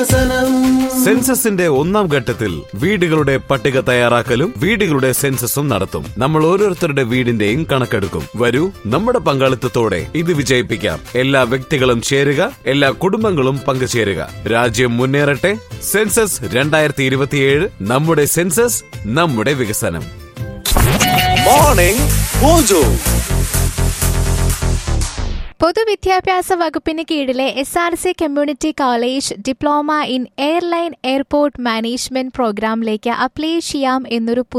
വികസനം സെൻസസിന്റെ ഒന്നാം ഘട്ടത്തിൽ വീടുകളുടെ പട്ടിക തയ്യാറാക്കലും വീടുകളുടെ സെൻസസും നടത്തും നമ്മൾ ഓരോരുത്തരുടെ വീടിന്റെയും കണക്കെടുക്കും വരൂ നമ്മുടെ പങ്കാളിത്തത്തോടെ ഇത് വിജയിപ്പിക്കാം എല്ലാ വ്യക്തികളും ചേരുക എല്ലാ കുടുംബങ്ങളും പങ്കുചേരുക രാജ്യം മുന്നേറട്ടെ സെൻസസ് രണ്ടായിരത്തി ഇരുപത്തിയേഴ് നമ്മുടെ സെൻസസ് നമ്മുടെ വികസനം മോർണിംഗ് മോജോ പൊതുവിദ്യാഭ്യാസ വകുപ്പിന് കീഴിലെ S R C community college diploma in airline airport management പ്രോഗ്രാമിലേക്ക് അപ്ലൈ ചെയ്യാം എന്നൊരു